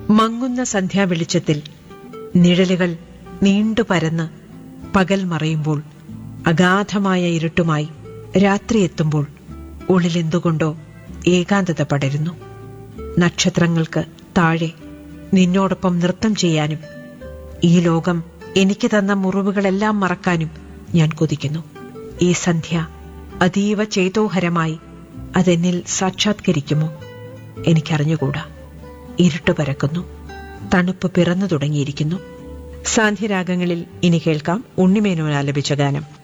മങ്ങുന്ന സന്ധ്യാവെളിച്ചത്തിൽ നിഴലുകൾ നീണ്ടു പരന്ന് പകൽ മറയുമ്പോൾ അഗാധമായ ഇരുട്ടുമായി രാത്രി എത്തുമ്പോൾ ഉള്ളിലെന്തുകൊണ്ടോ ഏകാന്തത പടരുന്നു നക്ഷത്രങ്ങൾക്ക് താഴെ നിന്നോടൊപ്പം നൃത്തം ചെയ്യാനും ഈ ലോകം എനിക്ക് തന്ന മുറിവുകളെല്ലാം മറക്കാനും ഞാൻ കൊതിക്കുന്നു ഈ സന്ധ്യ അതീവ ചേതോഹരമായി അതെന്നിൽ സാക്ഷാത്കരിക്കുമോ എനിക്കറിഞ്ഞുകൂടാ ഇരുട്ട് പരക്കുന്നു തണുപ്പ് പിറന്നു തുടങ്ങിയിരിക്കുന്നു സാന്ധ്യരാഗങ്ങളിൽ ഇനി കേൾക്കാം ഉണ്ണിമേനോൻ ആലപിച്ച ഗാനം